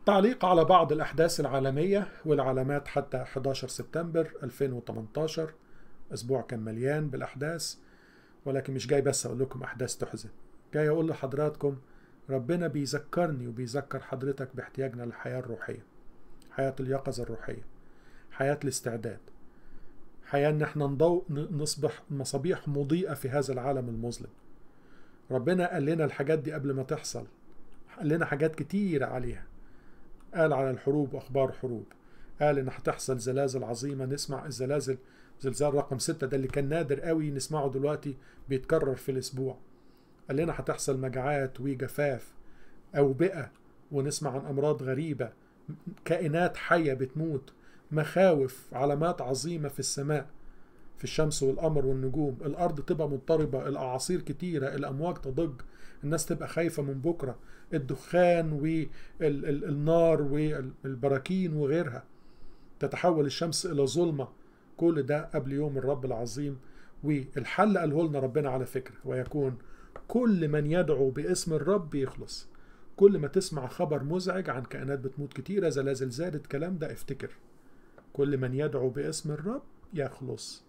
تعليق على بعض الأحداث العالمية والعلامات حتى 11 سبتمبر 2018 أسبوع كان مليان بالأحداث ولكن مش جاي بس أقول لكم أحداث تحزن جاي أقول لحضراتكم ربنا بيذكرني وبيذكر حضرتك باحتياجنا للحياة الروحية حياة اليقظة الروحية حياة الاستعداد حياة ان احنا نضوء نصبح مصابيح مضيئة في هذا العالم المظلم ربنا قال لنا الحاجات دي قبل ما تحصل قال لنا حاجات كتيرة عليها قال على الحروب واخبار حروب قال ان هتحصل زلازل عظيمة نسمع الزلازل زلزال رقم ستة ده اللي كان نادر قوي نسمعه دلوقتي بيتكرر في الاسبوع قال لنا هتحصل مجاعات وجفاف أوبئة ونسمع عن أمراض غريبة كائنات حية بتموت مخاوف علامات عظيمة في السماء في الشمس والقمر والنجوم الأرض تبقى مضطربة الأعاصير كتيرة الأمواج تضج الناس تبقى خايفة من بكرة الدخان والنار والبراكين وغيرها تتحول الشمس إلى ظلمة كل ده قبل يوم الرب العظيم والحل قاله لنا ربنا على فكرة ويكون كل من يدعو باسم الرب يخلص كل ما تسمع خبر مزعج عن كائنات بتموت كتيرة زلازل زادت كلام ده افتكر كل من يدعو باسم الرب يخلص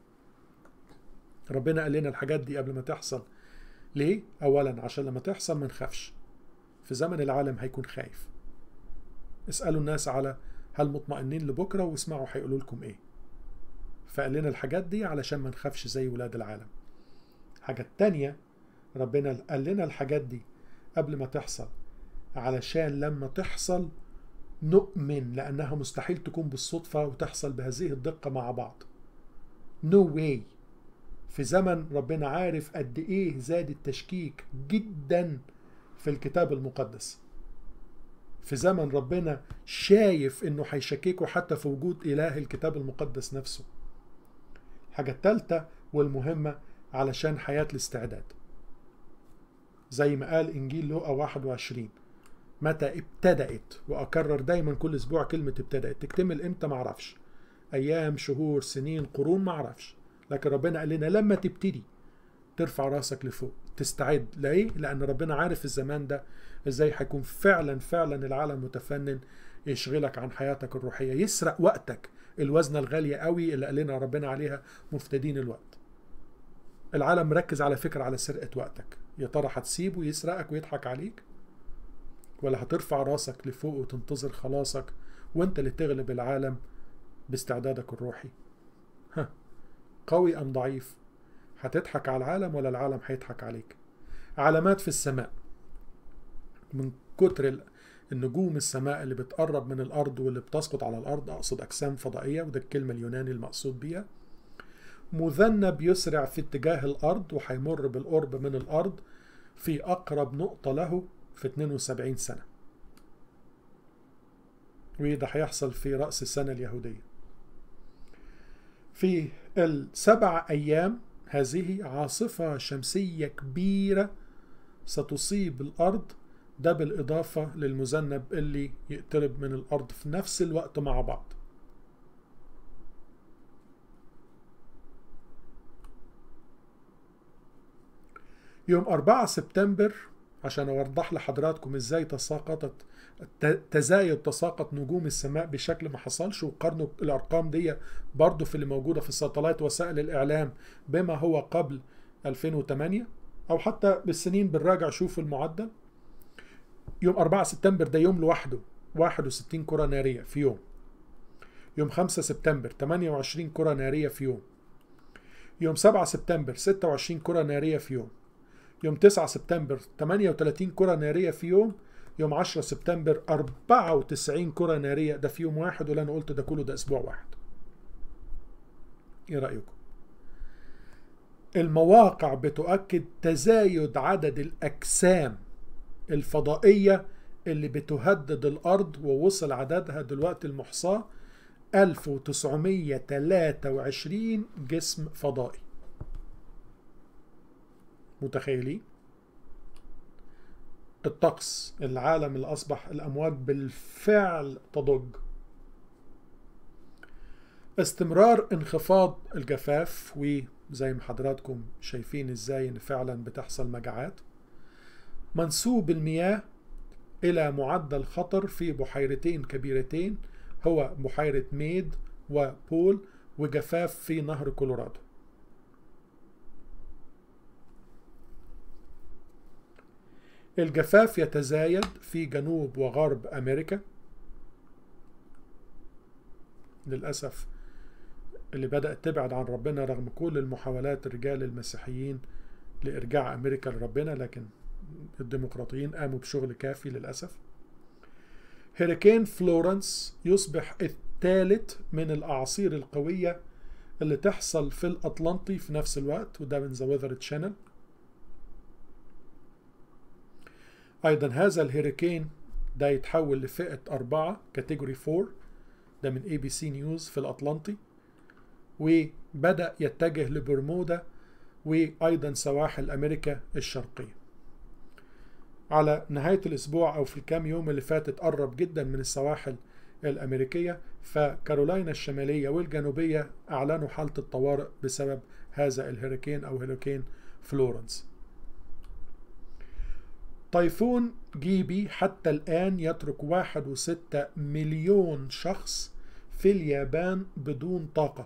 ربنا قال لنا الحاجات دي قبل ما تحصل ليه؟ أولا عشان لما تحصل ما نخافش في زمن العالم هيكون خايف اسألوا الناس على هل مطمئنين لبكرة واسمعوا هيقولوا لكم ايه فقال لنا الحاجات دي علشان ما نخافش زي ولاد العالم الحاجة التانية ربنا قال لنا الحاجات دي قبل ما تحصل علشان لما تحصل نؤمن لأنها مستحيل تكون بالصدفة وتحصل بهذه الدقة مع بعض no way في زمن ربنا عارف قد ايه زاد التشكيك جدا في الكتاب المقدس في زمن ربنا شايف انه هيشككوا حتى في وجود اله الكتاب المقدس نفسه الحاجة الثالثة والمهمة علشان حياة الاستعداد زي ما قال انجيل لوقا 21 متى ابتدأت واكرر دايما كل اسبوع كلمة ابتدأت تكتمل امتى معرفش ايام شهور سنين قرون معرفش لكن ربنا قال لنا لما تبتدي ترفع راسك لفوق تستعد ليه؟ لأن ربنا عارف الزمان ده ازاي هيكون فعلا فعلا العالم متفنن يشغلك عن حياتك الروحية يسرق وقتك الوزنة الغالية قوي اللي قال لنا ربنا عليها مفتدين الوقت العالم مركز على فكرة على سرقة وقتك يا ترى هتسيبه يسرقك ويضحك عليك ولا هترفع راسك لفوق وتنتظر خلاصك وانت اللي تغلب العالم باستعدادك الروحي ها قوي أم ضعيف هتضحك على العالم ولا العالم هيضحك عليك علامات في السماء من كتر النجوم السماء اللي بتقرب من الأرض واللي بتسقط على الأرض أقصد أجسام فضائية وده الكلمة اليوناني المقصود بيها مذنب يسرع في اتجاه الأرض وهيمر بالقرب من الأرض في أقرب نقطة له في 72 سنة وده هيحصل في رأس السنة اليهودية في السبع أيام هذه عاصفة شمسية كبيرة ستصيب الأرض ده بالإضافة للمذنب اللي يقترب من الأرض في نفس الوقت مع بعض يوم 4 سبتمبر عشان أوضح لحضراتكم إزاي تساقطت تزايد تساقط نجوم السماء بشكل ما حصلش وقارنوا الأرقام دي برضو في اللي موجودة في الساتلايت وسائل الإعلام بما هو قبل 2008 أو حتى بالسنين بالراجع شوفوا المعدل يوم 4 سبتمبر ده يوم لوحده 61 كرة نارية في يوم يوم 5 سبتمبر 28 كرة نارية في يوم يوم 7 سبتمبر 26 كرة نارية في يوم يوم 9 سبتمبر 38 كرة نارية في يوم يوم 10 سبتمبر 94 كرة نارية ده في يوم واحد واللي أنا قلت ده كله ده أسبوع واحد إيه رأيكم؟ المواقع بتؤكد تزايد عدد الأجسام الفضائية اللي بتهدد الأرض ووصل عددها دلوقتي المحصاة 1923 جسم فضائي متخيلين؟ الطقس العالم اللي أصبح الأمواج بالفعل تضج استمرار انخفاض الجفاف وزي ما حضراتكم شايفين ازاي ان فعلا بتحصل مجاعات منسوب المياه إلى معدل خطر في بحيرتين كبيرتين هو بحيرة ميد وبول وجفاف في نهر كولورادو الجفاف يتزايد في جنوب وغرب أمريكا للأسف اللي بدأت تبعد عن ربنا رغم كل المحاولات الرجال المسيحيين لإرجاع أمريكا لربنا لكن الديمقراطيين قاموا بشغل كافي للأسف هيريكين فلورنس يصبح الثالث من الأعاصير القوية اللي تحصل في الأطلنطي في نفس الوقت وده من ذا ويذر تشانل أيضا هذا الهيريكين ده يتحول لفئة أربعة كاتيجوري 4 ده من اي بي سي نيوز في الأطلنطي وبدأ يتجه لبرمودا وأيضا سواحل أمريكا الشرقية على نهاية الأسبوع أو في الكام يوم اللي فاتت قرب جدا من السواحل الأمريكية فكارولاينا الشمالية والجنوبية أعلنوا حالة الطوارئ بسبب هذا الهurricane أو هيريكين فلورنس طيفون جيبي حتى الآن يترك واحد وستة مليون شخص في اليابان بدون طاقة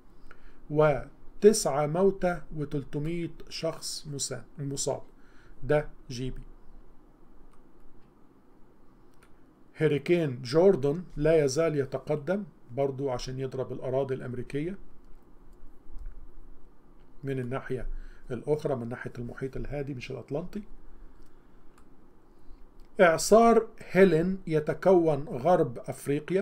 وتسعة موتى وتلتمية شخص مصاب ده جيبي هيريكين جوردن لا يزال يتقدم برضو عشان يضرب الأراضي الأمريكية من الناحية الأخرى من ناحية المحيط الهادي مش الأطلنطي إعصار هيلين يتكون غرب أفريقيا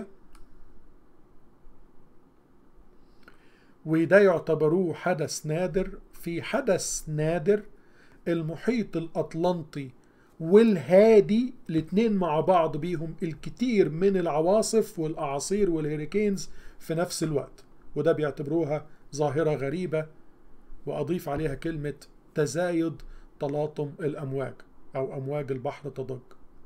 وده يعتبروه حدث نادر في حدث نادر المحيط الأطلنطي والهادي الاتنين مع بعض بيهم الكتير من العواصف والأعاصير والهيريكينز في نفس الوقت وده بيعتبروها ظاهرة غريبة وأضيف عليها كلمة تزايد تلاطم الأمواج أو أمواج البحر تضج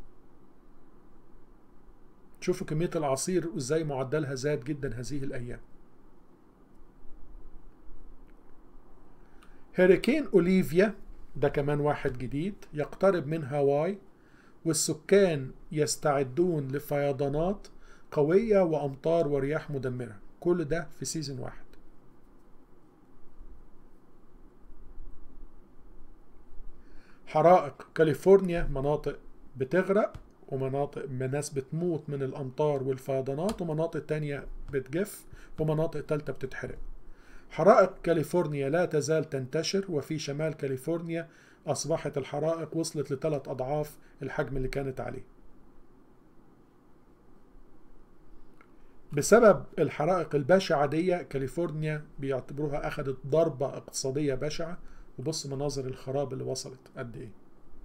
شوفوا كمية الأعاصير وإزاي معدلها زاد جدا هذه الأيام هيريكين أوليفيا ده كمان واحد جديد يقترب من هاواي والسكان يستعدون لفيضانات قوية وأمطار ورياح مدمرة كل ده في سيزن واحد حرائق كاليفورنيا مناطق بتغرق ومناطق ناس بتموت من الأمطار والفيضانات ومناطق تانية بتجف ومناطق تالتة بتتحرق حرائق كاليفورنيا لا تزال تنتشر وفي شمال كاليفورنيا أصبحت الحرائق وصلت لثلاث أضعاف الحجم اللي كانت عليه بسبب الحرائق البشعة دي كاليفورنيا بيعتبروها أخذت ضربة اقتصادية بشعة وبص مناظر الخراب اللي وصلت قد إيه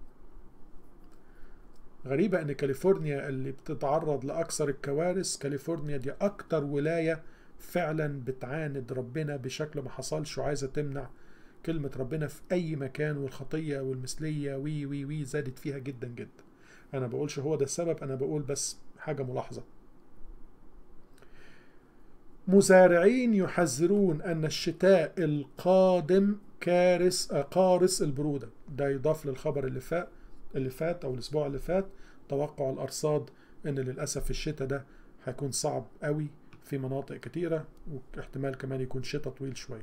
غريبة إن كاليفورنيا اللي بتتعرض لأكثر الكوارث كاليفورنيا دي أكتر ولاية فعلا بتعاند ربنا بشكل ما حصلش وعايزة تمنع كلمة ربنا في أي مكان والخطية والمثلية وي وي وي زادت فيها جدا جدا أنا بقولش هو ده السبب أنا بقول بس حاجة ملاحظة مزارعين يحذرون أن الشتاء القادم كارث قارس البرودة ده يضاف للخبر اللي فات اللي فات أو الأسبوع اللي فات توقع الأرصاد أن للأسف الشتاء ده هيكون صعب قوي في مناطق كتيرة واحتمال كمان يكون شتاء طويل شوية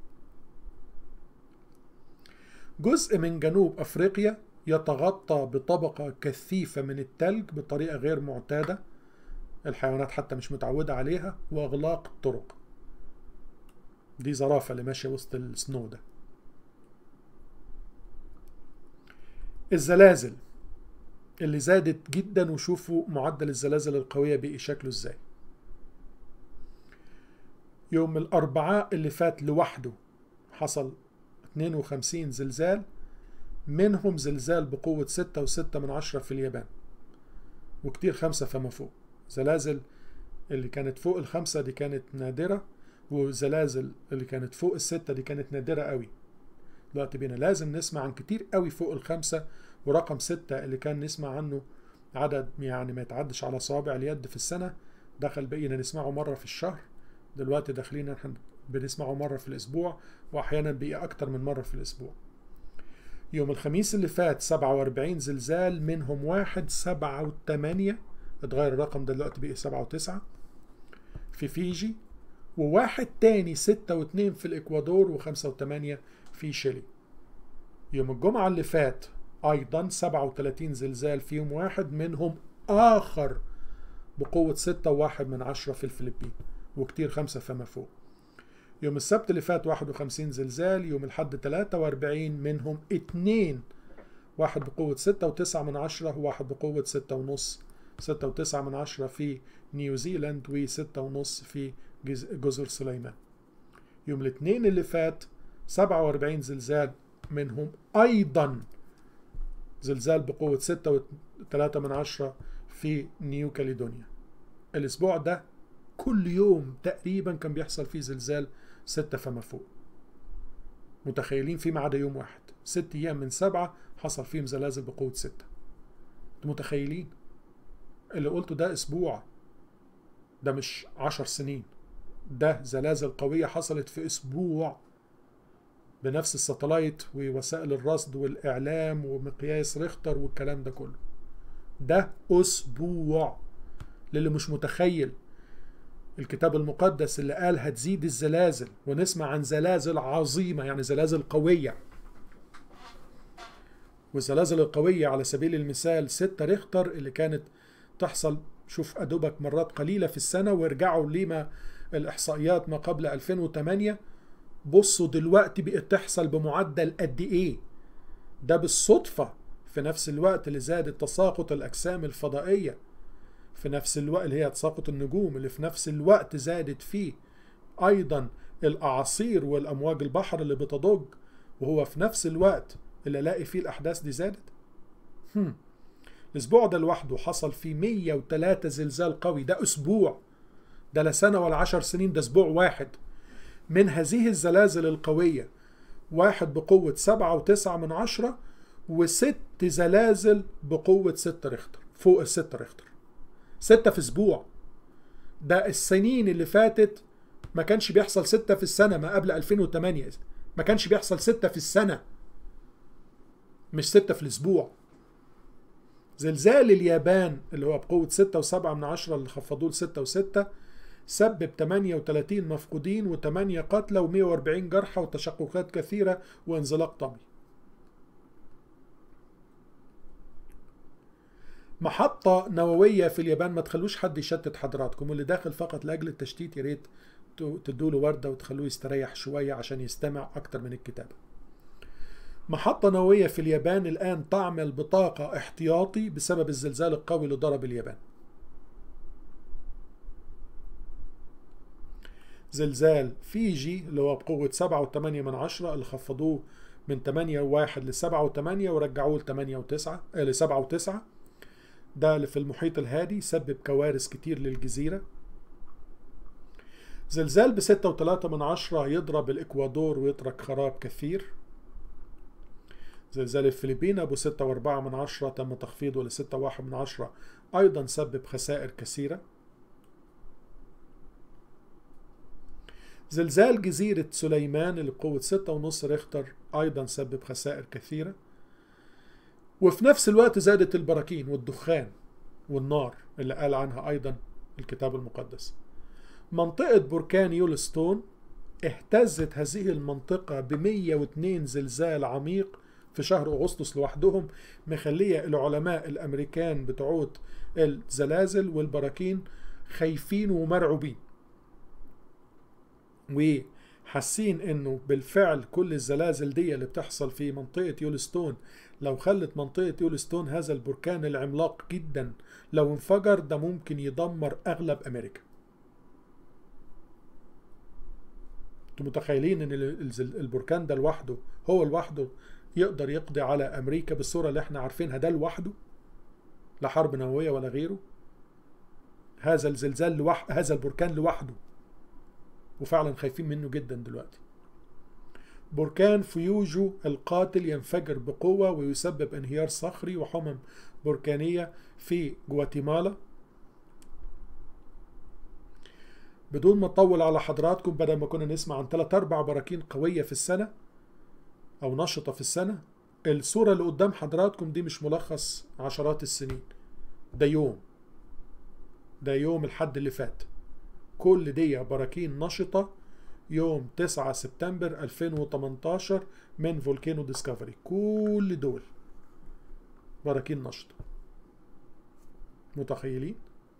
جزء من جنوب أفريقيا يتغطى بطبقة كثيفة من التلج بطريقة غير معتادة الحيوانات حتى مش متعودة عليها وإغلاق الطرق دي زرافة اللي ماشية وسط السنو ده الزلازل اللي زادت جدا وشوفوا معدل الزلازل القوية بقي شكله ازاي يوم الأربعاء اللي فات لوحده حصل 52 زلزال منهم زلزال بقوة 6.6 من عشرة في اليابان وكتير خمسة فما فوق زلازل اللي كانت فوق الخمسة دي كانت نادرة وزلازل اللي كانت فوق الستة دي كانت نادرة قوي دلوقتي بينا لازم نسمع عن كتير قوي فوق الخمسة ورقم ستة اللي كان نسمع عنه عدد يعني ما يتعدش على صوابع اليد في السنة دخل بقينا نسمعه مرة في الشهر دلوقتي داخلين احنا بنسمعه مرة في الأسبوع وأحيانا بقي أكتر من مرة في الأسبوع يوم الخميس اللي فات 47 زلزال منهم واحد سبعة وثمانية اتغير الرقم ده دلوقتي بقي سبعة وتسعة في فيجي وواحد تاني ستة واتنين في الإكوادور وخمسة وثمانية في شيلي يوم الجمعة اللي فات أيضا 37 زلزال فيهم واحد منهم آخر بقوة ستة وواحد من عشرة في الفلبين وكتير خمسة فما فوق يوم السبت اللي فات 51 زلزال يوم الحد 43 منهم اتنين واحد بقوة ستة وتسعة من عشرة وواحد بقوة ستة ونص ستة وتسعة من عشرة في نيوزيلاند وستة ونص في جزر سليمان يوم الاثنين اللي فات 47 زلزال منهم أيضا زلزال بقوة ستة وثلاثة من عشرة في نيو كاليدونيا الأسبوع ده كل يوم تقريبا كان بيحصل فيه زلزال ستة فما فوق متخيلين في ما عدا يوم واحد ست أيام من سبعة حصل فيهم زلازل بقوة ستة انتوا متخيلين اللي قلته ده أسبوع ده مش عشر سنين ده زلازل قوية حصلت في أسبوع بنفس الساتلايت ووسائل الرصد والإعلام ومقياس ريختر والكلام ده كله ده أسبوع للي مش متخيل الكتاب المقدس اللي قال هتزيد الزلازل ونسمع عن زلازل عظيمة يعني زلازل قوية والزلازل القوية على سبيل المثال ستة ريختر اللي كانت تحصل شوف أدوبك مرات قليلة في السنة وارجعوا لما الإحصائيات ما قبل 2008 بصوا دلوقتي بقت تحصل بمعدل قد إيه ده بالصدفة في نفس الوقت اللي زادت تساقط الأجسام الفضائية في نفس الوقت اللي هي تساقط النجوم اللي في نفس الوقت زادت فيه أيضا الأعاصير والأمواج البحر اللي بتضج وهو في نفس الوقت اللي ألاقي فيه الأحداث دي زادت هم. الأسبوع ده لوحده حصل فيه 103 زلزال قوي ده أسبوع ده لا سنة ولا عشر سنين ده أسبوع واحد من هذه الزلازل القوية واحد بقوة سبعة وتسعة من عشرة وست زلازل بقوة ستة ريختر فوق الستة ريختر ستة في أسبوع ده السنين اللي فاتت ما كانش بيحصل ستة في السنة ما قبل 2008 ما كانش بيحصل ستة في السنة مش ستة في الأسبوع زلزال اليابان اللي هو بقوة ستة وسبعة من عشرة اللي خفضوه لستة وستة سبب 38 مفقودين و8 قتلى و140 جرحى وتشققات كثيرة وانزلاق طمي محطة نووية في اليابان ما تخلوش حد يشتت حضراتكم واللي داخل فقط لأجل التشتيت يا ريت تدوا له وردة وتخلوه يستريح شوية عشان يستمع أكتر من الكتابة محطة نووية في اليابان الآن تعمل بطاقة احتياطي بسبب الزلزال القوي اللي ضرب اليابان زلزال فيجي اللي هو بقوة سبعة وثمانية من عشرة اللي خفضوه من تمانية وواحد لسبعة وثمانية ورجعوه لتمانية وتسعة آه لسبعة وتسعة ده اللي في المحيط الهادي سبب كوارث كتير للجزيرة زلزال بستة وثلاثة من عشرة يضرب الإكوادور ويترك خراب كثير زلزال الفلبين أبو ستة وأربعة من عشرة تم تخفيضه لستة واحد من عشرة أيضا سبب خسائر كثيرة زلزال جزيرة سليمان اللي بقوة ستة ونص ريختر أيضا سبب خسائر كثيرة وفي نفس الوقت زادت البراكين والدخان والنار اللي قال عنها أيضا الكتاب المقدس منطقة بركان يولستون اهتزت هذه المنطقة ب 102 زلزال عميق في شهر أغسطس لوحدهم مخلية العلماء الأمريكان بتوع الزلازل والبراكين خايفين ومرعوبين وحاسين انه بالفعل كل الزلازل دي اللي بتحصل في منطقة يولستون لو خلت منطقة يولستون هذا البركان العملاق جدا لو انفجر ده ممكن يدمر اغلب امريكا انتوا متخيلين ان البركان ده لوحده هو لوحده يقدر يقضي على امريكا بالصورة اللي احنا عارفينها ده لوحده لا حرب نووية ولا غيره هذا الزلزال لوحده هذا البركان لوحده وفعلا خايفين منه جدا دلوقتي بركان فيوجو القاتل ينفجر بقوة ويسبب انهيار صخري وحمم بركانية في جواتيمالا بدون ما اطول على حضراتكم بدل ما كنا نسمع عن ثلاث اربع براكين قوية في السنة او نشطة في السنة الصورة اللي قدام حضراتكم دي مش ملخص عشرات السنين ده يوم ده يوم الحد اللي فات كل دي براكين نشطة يوم 9 سبتمبر 2018 من فولكانو ديسكفري كل دول براكين نشطة متخيلين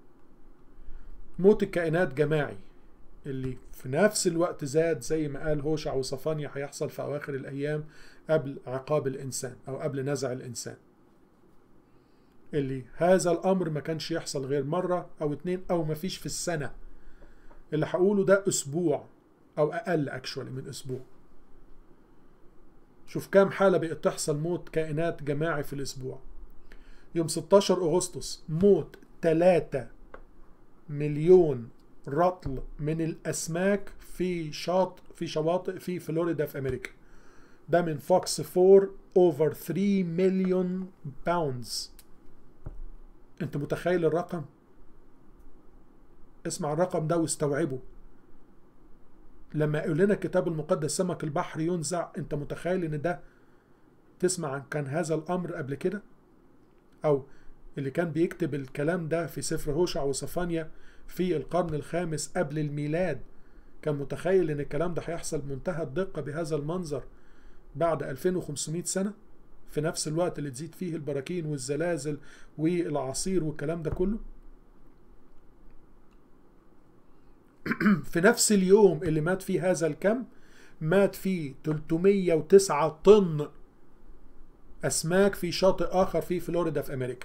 موت الكائنات جماعي اللي في نفس الوقت زاد زي ما قال هوشع وصفانيا هيحصل في أواخر الأيام قبل عقاب الإنسان أو قبل نزع الإنسان اللي هذا الأمر ما كانش يحصل غير مرة أو اتنين أو ما فيش في السنة اللي هقوله ده أسبوع أو أقل أكشولي من أسبوع شوف كام حالة بقت تحصل موت كائنات جماعي في الأسبوع يوم 16 أغسطس موت 3 مليون رطل من الأسماك في شاط في شواطئ في فلوريدا في أمريكا ده من فوكس 4 over 3 مليون باوندز انت متخيل الرقم اسمع الرقم ده واستوعبه لما يقول لنا الكتاب المقدس سمك البحر ينزع انت متخيل ان ده تسمع عن كان هذا الامر قبل كده او اللي كان بيكتب الكلام ده في سفر هوشع وصفانيا في القرن الخامس قبل الميلاد كان متخيل ان الكلام ده هيحصل بمنتهى الدقة بهذا المنظر بعد 2500 سنة في نفس الوقت اللي تزيد فيه البراكين والزلازل والعصير والكلام ده كله في نفس اليوم اللي مات فيه هذا الكم مات فيه 309 طن أسماك في شاطئ آخر في فلوريدا في أمريكا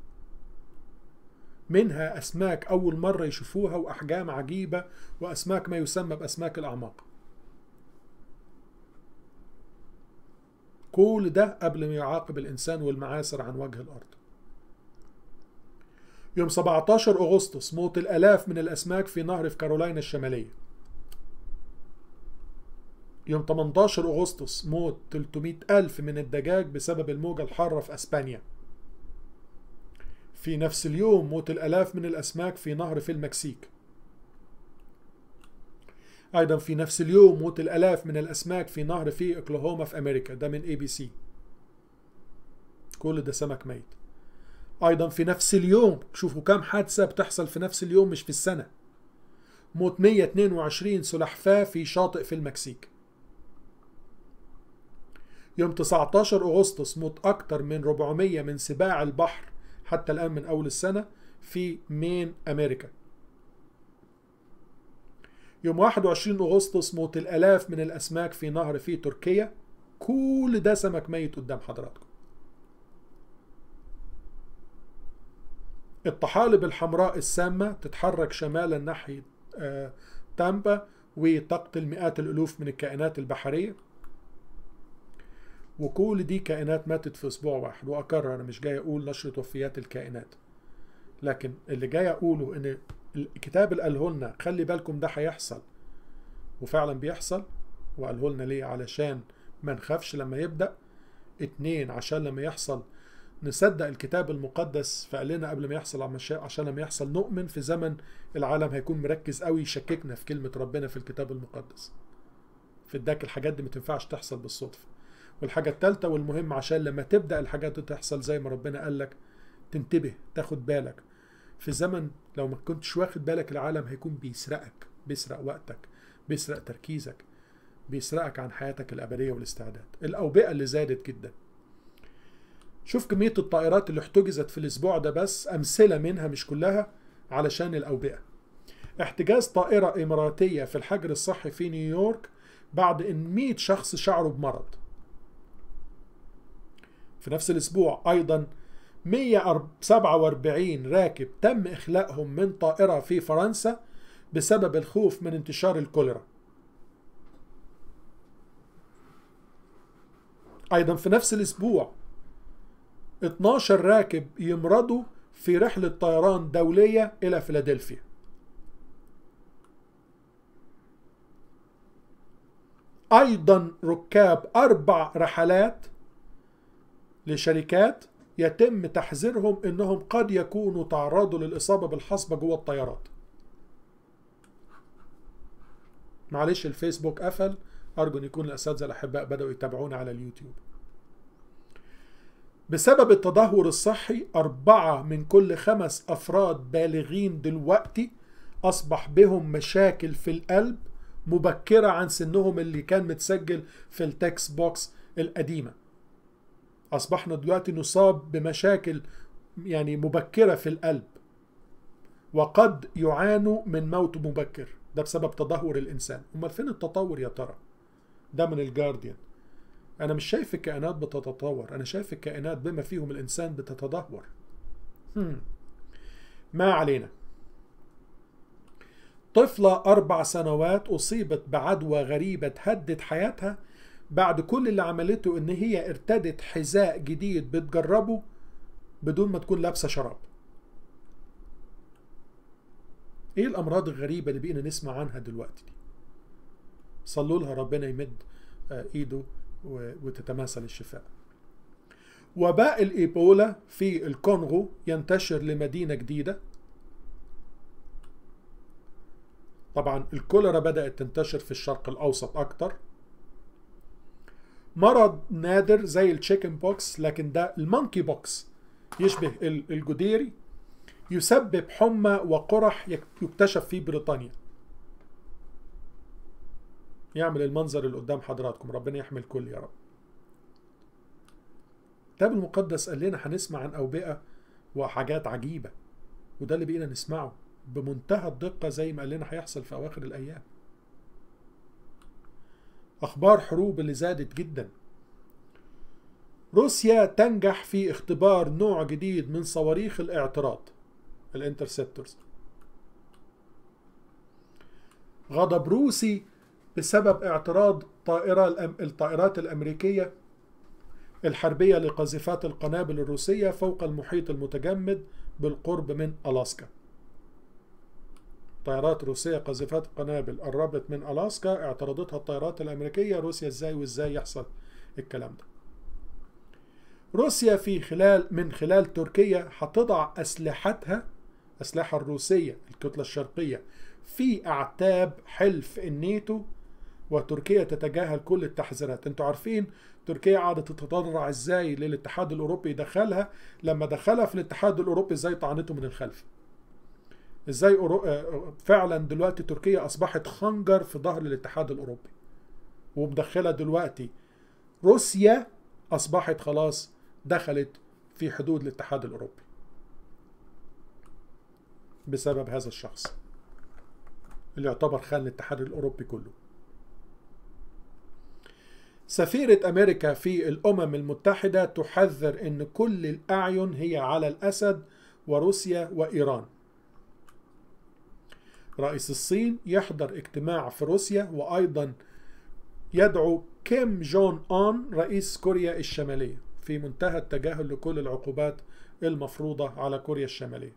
منها أسماك أول مرة يشوفوها وأحجام عجيبة وأسماك ما يسمى بأسماك الأعماق كل ده قبل ما يعاقب الإنسان والمعاصر عن وجه الأرض يوم 17 أغسطس موت الآلاف من الأسماك في نهر في كارولاينا الشمالية يوم 18 أغسطس موت 300 ألف من الدجاج بسبب الموجة الحارة في أسبانيا في نفس اليوم موت الآلاف من الأسماك في نهر في المكسيك أيضا في نفس اليوم موت الآلاف من الأسماك في نهر في أوكلاهوما في أمريكا ده من اي بي سي كل ده سمك ميت أيضا في نفس اليوم شوفوا كم حادثة بتحصل في نفس اليوم مش في السنة موت 122 سلحفاة في شاطئ في المكسيك يوم 19 أغسطس موت أكثر من 400 من سباع البحر حتى الآن من أول السنة في مين أمريكا يوم 21 أغسطس موت الآلاف من الأسماك في نهر في تركيا كل ده سمك ميت قدام حضراتكم الطحالب الحمراء السامة تتحرك شمالا ناحية آه تامبا وتقتل مئات الألوف من الكائنات البحرية وكل دي كائنات ماتت في أسبوع واحد وأكرر أنا مش جاي أقول نشرة وفيات الكائنات لكن اللي جاي أقوله إن الكتاب اللي قاله لنا خلي بالكم ده هيحصل وفعلا بيحصل وقاله لنا ليه علشان ما نخافش لما يبدأ اتنين عشان لما يحصل نصدق الكتاب المقدس فقال لنا قبل ما يحصل عشان لما يحصل نؤمن في زمن العالم هيكون مركز قوي يشككنا في كلمة ربنا في الكتاب المقدس في اداك الحاجات دي ما تنفعش تحصل بالصدفة والحاجة التالتة والمهم عشان لما تبدأ الحاجات دي تحصل زي ما ربنا قال لك تنتبه تاخد بالك في زمن لو ما كنتش واخد بالك العالم هيكون بيسرقك بيسرق وقتك بيسرق تركيزك بيسرقك عن حياتك الأبدية والاستعداد الأوبئة اللي زادت جدا شوف كمية الطائرات اللي احتجزت في الأسبوع ده بس أمثلة منها مش كلها علشان الأوبئة احتجاز طائرة إماراتية في الحجر الصحي في نيويورك بعد إن 100 شخص شعروا بمرض في نفس الأسبوع أيضا 147 راكب تم إخلاءهم من طائرة في فرنسا بسبب الخوف من انتشار الكوليرا أيضا في نفس الأسبوع 12 راكب يمرضوا في رحلة طيران دولية إلى فيلادلفيا أيضا ركاب أربع رحلات لشركات يتم تحذيرهم انهم قد يكونوا تعرضوا للاصابه بالحصبه جوه الطيارات معلش الفيسبوك قفل ارجو ان يكون الاساتذه الاحباء بداوا يتابعونا على اليوتيوب بسبب التدهور الصحي أربعة من كل خمس أفراد بالغين دلوقتي أصبح بهم مشاكل في القلب مبكرة عن سنهم اللي كان متسجل في التكست بوكس القديمة أصبحنا دلوقتي نصاب بمشاكل يعني مبكرة في القلب وقد يعانوا من موت مبكر ده بسبب تدهور الإنسان أمال فين التطور يا ترى ده من الجارديان أنا مش شايف الكائنات بتتطور أنا شايف الكائنات بما فيهم الإنسان بتتدهور هم. ما علينا طفلة أربع سنوات أصيبت بعدوى غريبة تهدد حياتها بعد كل اللي عملته إن هي ارتدت حذاء جديد بتجربه بدون ما تكون لابسة شراب ايه الامراض الغريبه اللي بقينا نسمع عنها دلوقتي دي صلوا لها ربنا يمد ايده وتتماثل الشفاء وباء الايبولا في الكونغو ينتشر لمدينه جديده طبعا الكوليرا بدات تنتشر في الشرق الاوسط اكتر مرض نادر زي التشيكن بوكس لكن ده المونكي بوكس يشبه الجديري يسبب حمى وقرح يكتشف في بريطانيا يعمل المنظر اللي قدام حضراتكم ربنا يحمي الكل يا رب الكتاب المقدس قال لنا هنسمع عن أوبئة وحاجات عجيبة وده اللي بقينا نسمعه بمنتهى الدقة زي ما قال لنا هيحصل في أواخر الأيام أخبار حروب اللي زادت جدا روسيا تنجح في اختبار نوع جديد من صواريخ الاعتراض الانترسبتورز غضب روسي بسبب اعتراض طائرة الطائرات الأمريكية الحربية لقاذفات القنابل الروسية فوق المحيط المتجمد بالقرب من ألاسكا طائرات روسية قاذفات قنابل قربت من ألاسكا اعترضتها الطائرات الأمريكية روسيا ازاي وازاي يحصل الكلام ده روسيا في خلال من خلال تركيا هتضع أسلحتها الأسلحة الروسية الكتلة الشرقية في أعتاب حلف الناتو وتركيا تتجاهل كل التحذيرات انتوا عارفين تركيا قعدت تتضرع ازاي للاتحاد الاوروبي يدخلها لما دخلها في الاتحاد الاوروبي ازاي طعنته من الخلف ازاي فعلا دلوقتي تركيا اصبحت خنجر في ظهر الاتحاد الاوروبي ومدخله دلوقتي روسيا اصبحت خلاص دخلت في حدود الاتحاد الاوروبي بسبب هذا الشخص اللي يعتبر خان الاتحاد الاوروبي كله سفيرة أمريكا في الأمم المتحدة تحذر أن كل الأعين هي على الأسد وروسيا وإيران رئيس الصين يحضر اجتماع في روسيا وأيضا يدعو كيم جون أون رئيس كوريا الشمالية في منتهى التجاهل لكل العقوبات المفروضة على كوريا الشمالية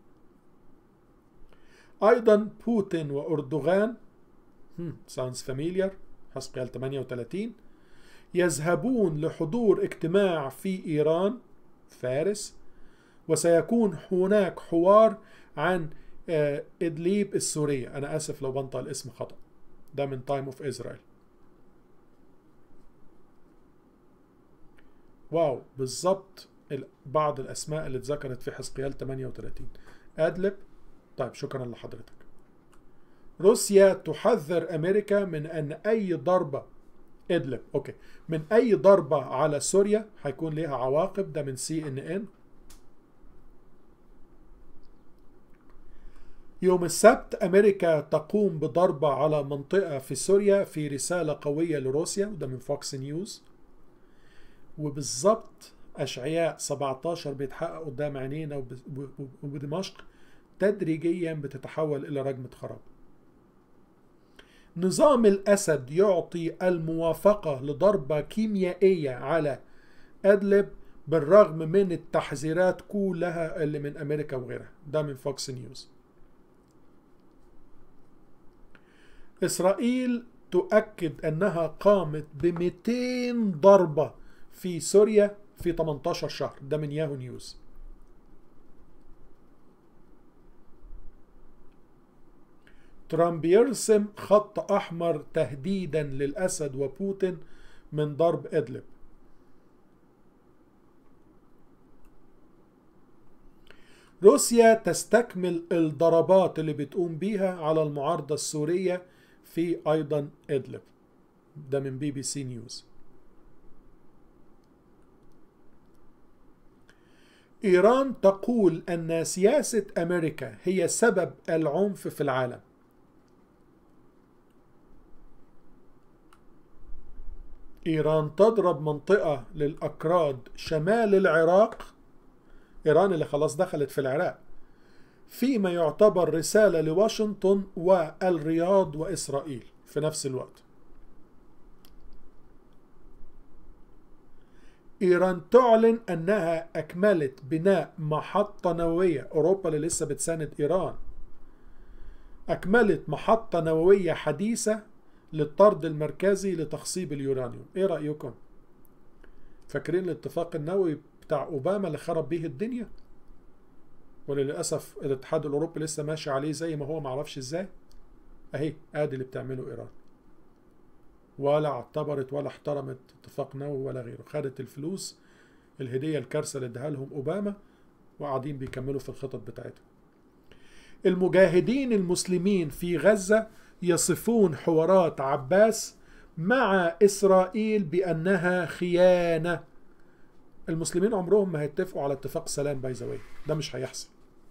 أيضا بوتين وأردوغان ساوندز فاميليار حسقيال 38 يذهبون لحضور اجتماع في إيران فارس وسيكون هناك حوار عن إدليب السورية أنا آسف لو بنطق الاسم خطأ ده من تايم اوف إسرائيل واو بالظبط بعض الأسماء اللي اتذكرت في حزقيال 38 أدلب طيب شكرا لحضرتك روسيا تحذر أمريكا من أن أي ضربة إدلب أوكي من أي ضربة على سوريا هيكون لها عواقب ده من سي إن إن يوم السبت أمريكا تقوم بضربة على منطقة في سوريا في رسالة قوية لروسيا وده من فوكس نيوز وبالظبط أشعياء 17 بيتحقق قدام عينينا وبدمشق تدريجيا بتتحول إلى رجمة خراب نظام الأسد يعطي الموافقة لضربة كيميائية على أدلب بالرغم من التحذيرات كلها اللي من أمريكا وغيرها ده من فوكس نيوز إسرائيل تؤكد أنها قامت ب 200 ضربة في سوريا في 18 شهر ده من ياهو نيوز ترامب يرسم خط أحمر تهديدا للأسد وبوتين من ضرب إدلب روسيا تستكمل الضربات اللي بتقوم بيها على المعارضة السورية في أيضا إدلب ده من بي بي سي نيوز إيران تقول أن سياسة أمريكا هي سبب العنف في العالم إيران تضرب منطقة للأكراد شمال العراق إيران اللي خلاص دخلت في العراق فيما يعتبر رسالة لواشنطن والرياض وإسرائيل في نفس الوقت إيران تعلن أنها أكملت بناء محطة نووية أوروبا اللي لسه بتساند إيران أكملت محطة نووية حديثة للطرد المركزي لتخصيب اليورانيوم إيه رأيكم؟ فاكرين الاتفاق النووي بتاع أوباما اللي خرب بيه الدنيا؟ وللأسف الاتحاد الأوروبي لسه ماشي عليه زي ما هو معرفش إزاي أهي آدي اللي بتعمله إيران ولا اعتبرت ولا احترمت اتفاق نووي ولا غيره خدت الفلوس الهدية الكارثة اللي اداها لهم أوباما وقاعدين بيكملوا في الخطط بتاعتهم المجاهدين المسلمين في غزة يصفون حوارات عباس مع إسرائيل بأنها خيانة المسلمين عمرهم ما هيتفقوا على اتفاق سلام بايزاوي ده مش هيحصل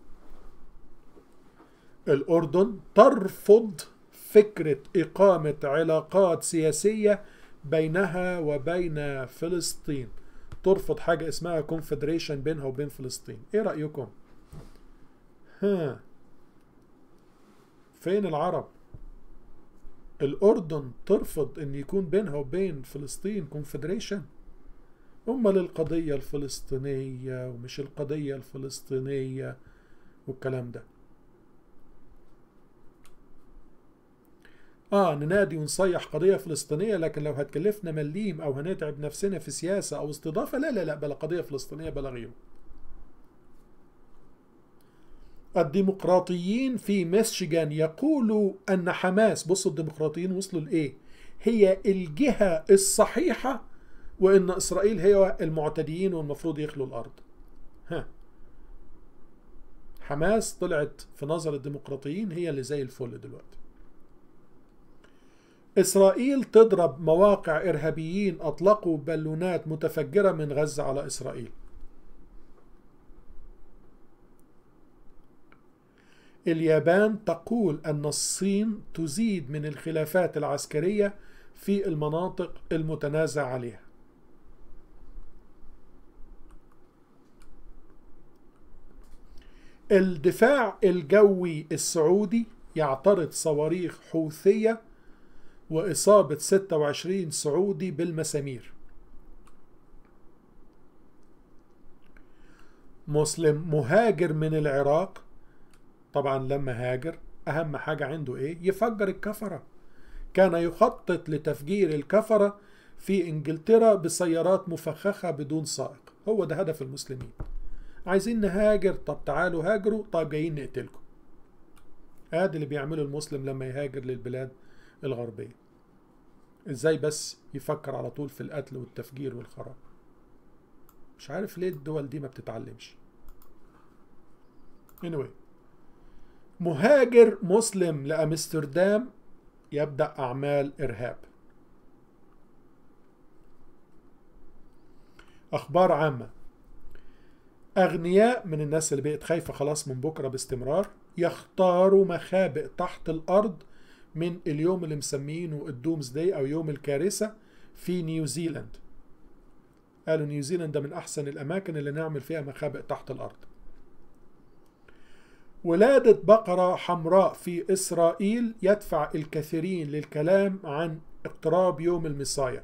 الأردن ترفض فكرة إقامة علاقات سياسية بينها وبين فلسطين ترفض حاجة اسمها كونفدريشن بينها وبين فلسطين ايه رأيكم ها فين العرب الأردن ترفض أن يكون بينها وبين فلسطين كونفدريشن أمال القضية الفلسطينية ومش القضية الفلسطينية والكلام ده اه ننادي ونصيح قضية فلسطينية لكن لو هتكلفنا مليم او هنتعب نفسنا في سياسة او استضافة لا لا لا بلا قضية فلسطينية بلا غيره الديمقراطيين في ميشيغان يقولوا ان حماس بصوا الديمقراطيين وصلوا لايه هي الجهة الصحيحة وان اسرائيل هي المعتديين والمفروض يخلوا الارض ها حماس طلعت في نظر الديمقراطيين هي اللي زي الفل دلوقتي إسرائيل تضرب مواقع إرهابيين أطلقوا بالونات متفجرة من غزة على إسرائيل اليابان تقول أن الصين تزيد من الخلافات العسكرية في المناطق المتنازع عليها الدفاع الجوي السعودي يعترض صواريخ حوثيه وإصابة 26 سعودي بالمسامير مسلم مهاجر من العراق طبعا لما هاجر أهم حاجة عنده إيه؟ يفجر الكفرة كان يخطط لتفجير الكفرة في إنجلترا بسيارات مفخخة بدون سائق هو ده هدف المسلمين عايزين نهاجر طب تعالوا هاجروا طب جايين نقتلكم ادي اللي بيعمله المسلم لما يهاجر للبلاد الغربية ازاي بس يفكر على طول في القتل والتفجير والخراب مش عارف ليه الدول دي ما بتتعلمش anyway مهاجر مسلم لأمستردام يبدأ أعمال إرهاب أخبار عامة أغنياء من الناس اللي بقت خايفة خلاص من بكرة باستمرار يختاروا مخابئ تحت الأرض من اليوم اللي مسمينه الدومز داي أو يوم الكارثة في نيوزيلاند قالوا نيوزيلاند ده من أحسن الأماكن اللي نعمل فيها مخابئ تحت الأرض ولادة بقرة حمراء في إسرائيل يدفع الكثيرين للكلام عن اقتراب يوم المصايا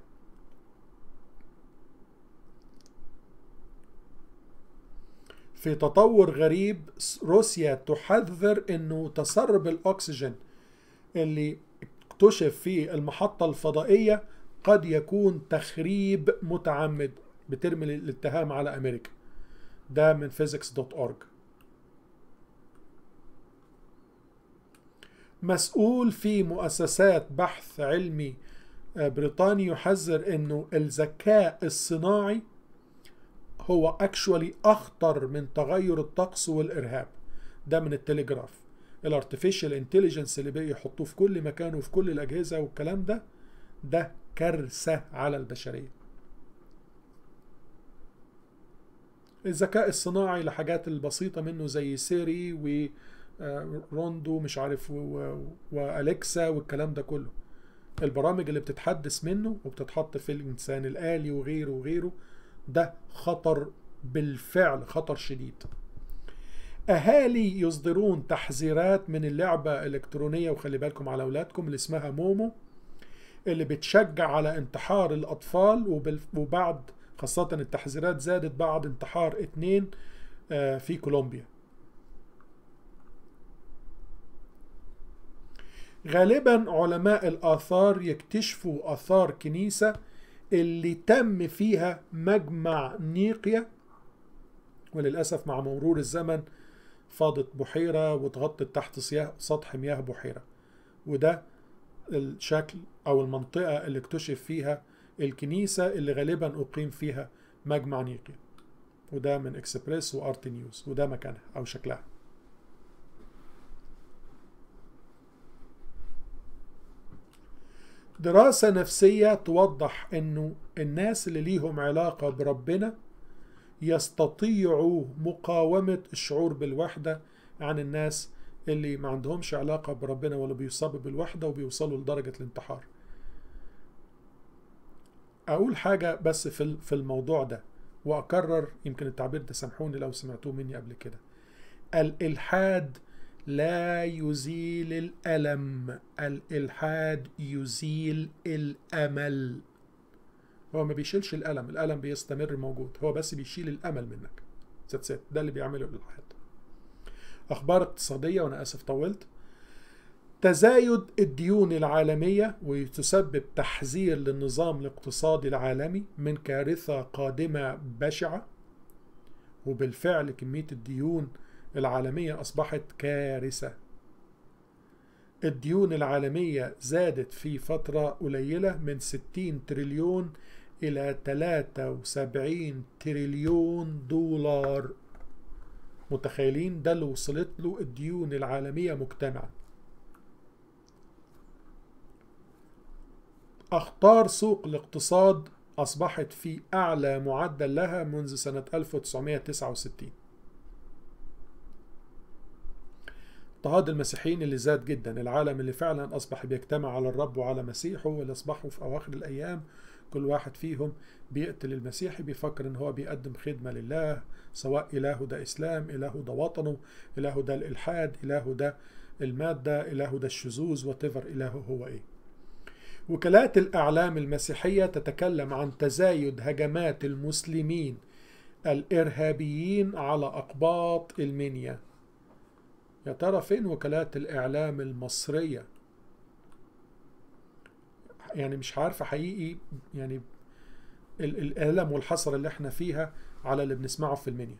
في تطور غريب روسيا تحذر انه تسرب الاكسجين اللي اكتشف في المحطة الفضائية قد يكون تخريب متعمد بترمي الاتهام على امريكا ده من physics.org مسؤول في مؤسسات بحث علمي بريطاني يحذر انه الذكاء الصناعي هو اكشولي اخطر من تغير الطقس والارهاب ده من التليجراف الارتفيشال انتليجنس اللي بقى يحطوه في كل مكان وفي كل الاجهزه والكلام ده ده كارثه على البشريه الذكاء الصناعي لحاجات البسيطه منه زي سيري وروندو مش عارف والكسا والكلام ده كله البرامج اللي بتتحدث منه وبتتحط في الانسان الالي وغيره وغيره ده خطر بالفعل خطر شديد اهالي يصدرون تحذيرات من اللعبه الالكترونيه وخلي بالكم على اولادكم اللي اسمها مومو اللي بتشجع على انتحار الاطفال وبعد خاصه التحذيرات زادت بعد انتحار اتنين في كولومبيا غالبا علماء الآثار يكتشفوا آثار كنيسة اللي تم فيها مجمع نيقيا وللأسف مع مرور الزمن فاضت بحيرة واتغطت تحت سطح مياه بحيرة وده الشكل أو المنطقة اللي اكتشف فيها الكنيسة اللي غالبا أقيم فيها مجمع نيقيا وده من اكسبريس وارت نيوز وده مكانها أو شكلها دراسة نفسية توضح انه الناس اللي ليهم علاقة بربنا يستطيعوا مقاومة الشعور بالوحدة عن الناس اللي ما عندهمش علاقة بربنا ولا بيصابوا بالوحدة وبيوصلوا لدرجة الانتحار أقول حاجة بس في في الموضوع ده وأكرر يمكن التعبير ده سامحوني لو سمعتوه مني قبل كده الإلحاد لا يزيل الألم الإلحاد يزيل الأمل هو ما بيشيلش الألم الألم بيستمر موجود هو بس بيشيل الأمل منك ست ست ده اللي بيعمله الإلحاد أخبار اقتصادية وأنا آسف طولت تزايد الديون العالمية وتسبب تحذير للنظام الاقتصادي العالمي من كارثة قادمة بشعة وبالفعل كمية الديون العالمية أصبحت كارثة الديون العالمية زادت في فترة قليلة من 60 تريليون إلى 73 تريليون دولار متخيلين ده اللي وصلت له الديون العالمية مجتمعا أخطار سوق الاقتصاد أصبحت في أعلى معدل لها منذ سنة 1969 اضطهاد المسيحيين اللي زاد جدا العالم اللي فعلا أصبح بيجتمع على الرب وعلى مسيحه واللي أصبحوا في أواخر الأيام كل واحد فيهم بيقتل المسيحي بيفكر ان هو بيقدم خدمة لله سواء إلهه ده إسلام إلهه ده وطنه إلهه ده الإلحاد إلهه ده المادة إلهه ده الشذوذ وتفر إلهه هو إيه وكالات الأعلام المسيحية تتكلم عن تزايد هجمات المسلمين الإرهابيين على أقباط المنيا يا ترى فين وكالات الإعلام المصرية يعني مش عارفة حقيقي يعني الألم والحسرة اللي احنا فيها على اللي بنسمعه في المنيا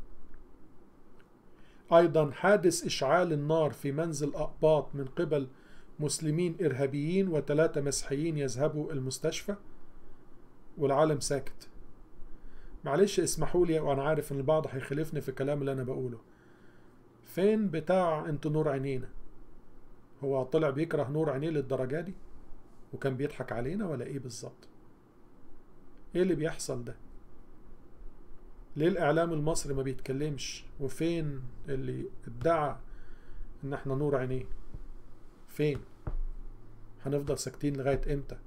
أيضا حادث إشعال النار في منزل أقباط من قبل مسلمين إرهابيين وثلاثة مسيحيين يذهبوا المستشفى والعالم ساكت معلش اسمحوا لي وأنا عارف إن البعض هيخالفني في الكلام اللي أنا بقوله فين بتاع انتوا نور عينينا هو طلع بيكره نور عينيه للدرجة دي وكان بيضحك علينا ولا ايه بالظبط ايه اللي بيحصل ده ليه الاعلام المصري ما بيتكلمش وفين اللي ادعى ان احنا نور عينيه فين هنفضل ساكتين لغاية امتى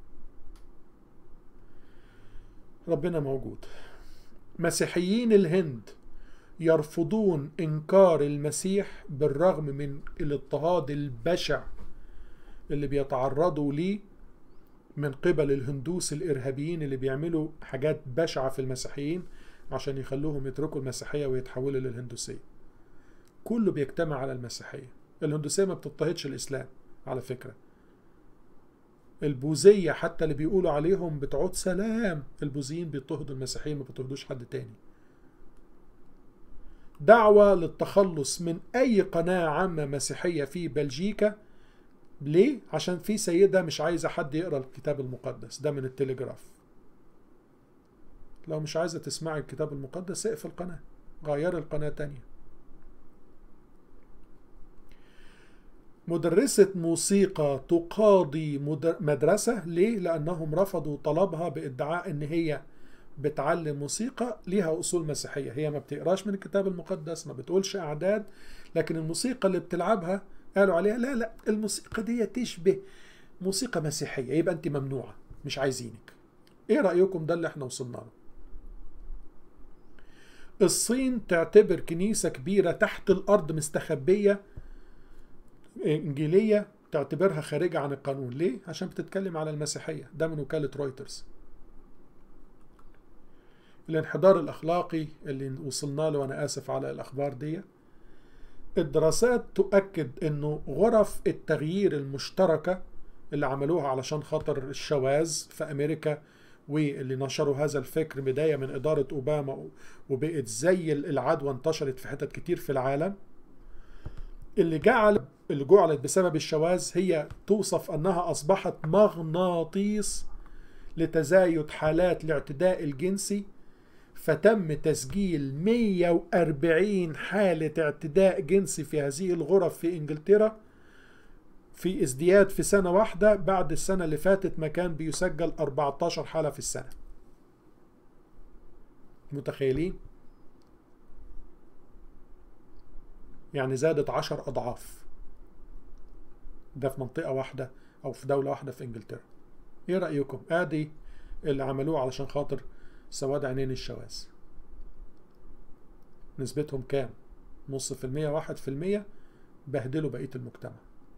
ربنا موجود مسيحيين الهند يرفضون انكار المسيح بالرغم من الاضطهاد البشع اللي بيتعرضوا ليه من قبل الهندوس الارهابيين اللي بيعملوا حاجات بشعه في المسيحيين عشان يخلوهم يتركوا المسيحيه ويتحولوا للهندوسيه كله بيجتمع على المسيحيه الهندوسيه ما بتضطهدش الاسلام على فكره البوذيه حتى اللي بيقولوا عليهم بتعود سلام البوذيين بيضطهدوا المسيحيين ما بيضطهدوش حد تاني دعوة للتخلص من أي قناة عامة مسيحية في بلجيكا ليه؟ عشان في سيدة مش عايزة حد يقرأ الكتاب المقدس ده من التليجراف لو مش عايزة تسمعي الكتاب المقدس اقفل القناة غير القناة تانية مدرسة موسيقى تقاضي مدرسة ليه؟ لأنهم رفضوا طلبها بادعاء إن هي بتعلم موسيقى ليها أصول مسيحية هي ما بتقراش من الكتاب المقدس ما بتقولش أعداد لكن الموسيقى اللي بتلعبها قالوا عليها لا لا الموسيقى دي تشبه موسيقى مسيحية يبقى أنت ممنوعة مش عايزينك إيه رأيكم ده اللي احنا وصلنا له الصين تعتبر كنيسة كبيرة تحت الأرض مستخبية إنجيلية تعتبرها خارجة عن القانون ليه؟ عشان بتتكلم على المسيحية ده من وكالة رويترز الانحدار الأخلاقي اللي وصلنا له وأنا آسف على الأخبار دي الدراسات تؤكد أنه غرف التغيير المشتركة اللي عملوها علشان خاطر الشواذ في أمريكا واللي نشروا هذا الفكر بداية من إدارة أوباما وبقت زي العدوى انتشرت في حتت كتير في العالم اللي جعل اللي جعلت بسبب الشواذ هي توصف أنها أصبحت مغناطيس لتزايد حالات الاعتداء الجنسي فتم تسجيل 140 حالة اعتداء جنسي في هذه الغرف في إنجلترا في ازدياد في سنة واحدة بعد السنة اللي فاتت ما كان بيسجل 14 حالة في السنة متخيلين؟ يعني زادت 10 أضعاف ده في منطقة واحدة أو في دولة واحدة في إنجلترا إيه رأيكم؟ آدي اللي عملوه علشان خاطر سواد عينين الشواذ نسبتهم كام؟ نص في المية واحد في المية بهدلوا بقية المجتمع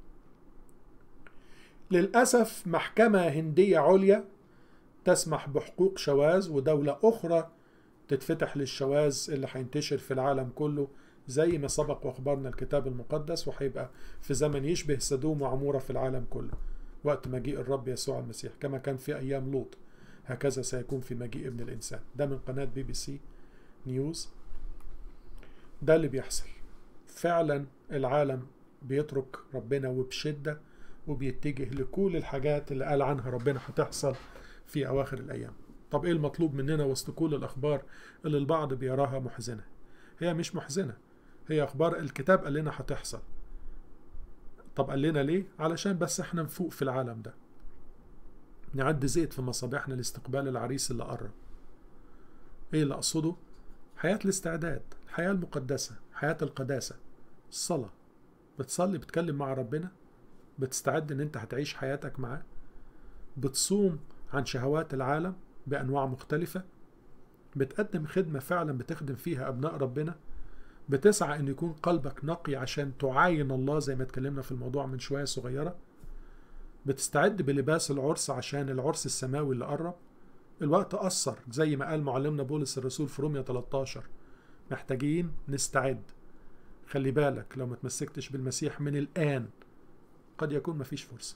للأسف محكمة هندية عليا تسمح بحقوق شواذ ودولة أخرى تتفتح للشواذ اللي هينتشر في العالم كله زي ما سبق واخبرنا الكتاب المقدس وهيبقى في زمن يشبه سدوم وعمورة في العالم كله وقت مجيء الرب يسوع المسيح كما كان في أيام لوط هكذا سيكون في مجيء ابن الإنسان ده من قناة بي بي سي نيوز ده اللي بيحصل فعلا العالم بيترك ربنا وبشدة وبيتجه لكل الحاجات اللي قال عنها ربنا هتحصل في أواخر الأيام طب إيه المطلوب مننا وسط كل الأخبار اللي البعض بيراها محزنة هي مش محزنة هي أخبار الكتاب قال لنا هتحصل طب قال لنا ليه علشان بس احنا نفوق في العالم ده نعد زيت في مصابيحنا لاستقبال العريس اللي قرب ايه اللي اقصده حياة الاستعداد الحياة المقدسة حياة القداسة الصلاة بتصلي بتكلم مع ربنا بتستعد ان انت هتعيش حياتك معاه بتصوم عن شهوات العالم بانواع مختلفة بتقدم خدمة فعلا بتخدم فيها ابناء ربنا بتسعى ان يكون قلبك نقي عشان تعاين الله زي ما اتكلمنا في الموضوع من شوية صغيرة بتستعد بلباس العرس عشان العرس السماوي اللي قرب الوقت أثر زي ما قال معلمنا بولس الرسول في رومية 13 محتاجين نستعد خلي بالك لو ما تمسكتش بالمسيح من الآن قد يكون مفيش فرصة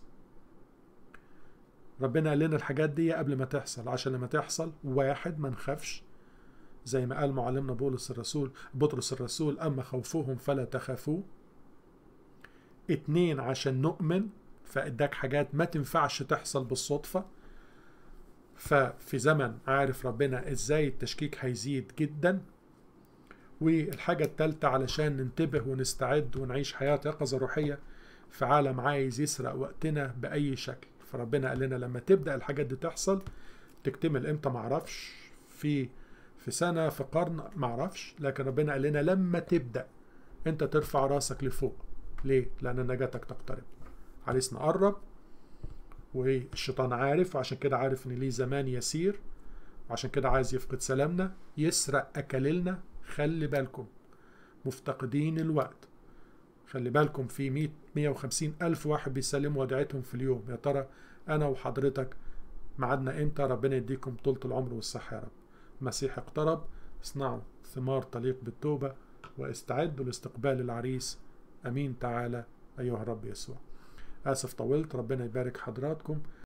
ربنا قال لنا الحاجات دي قبل ما تحصل عشان لما تحصل واحد ما نخافش زي ما قال معلمنا بولس الرسول بطرس الرسول أما خوفهم فلا تخافوا اتنين عشان نؤمن فاداك حاجات ما تنفعش تحصل بالصدفة ففي زمن عارف ربنا ازاي التشكيك هيزيد جدا والحاجة التالتة علشان ننتبه ونستعد ونعيش حياة يقظة روحية في عالم عايز يسرق وقتنا بأي شكل فربنا قال لنا لما تبدأ الحاجات دي تحصل تكتمل امتى معرفش في في سنة في قرن معرفش لكن ربنا قال لنا لما تبدأ انت ترفع راسك لفوق ليه؟ لأن نجاتك تقترب عريسنا قرب والشيطان عارف وعشان كده عارف ان ليه زمان يسير وعشان كده عايز يفقد سلامنا يسرق اكللنا خلي بالكم مفتقدين الوقت خلي بالكم في 100 150 ألف واحد بيسلموا وديعتهم في اليوم يا ترى أنا وحضرتك معادنا إمتى ربنا يديكم طولة العمر والصحة يا رب المسيح اقترب اصنعوا ثمار تليق بالتوبة واستعدوا لاستقبال العريس أمين تعالى أيها الرب يسوع آسف طولت ربنا يبارك حضراتكم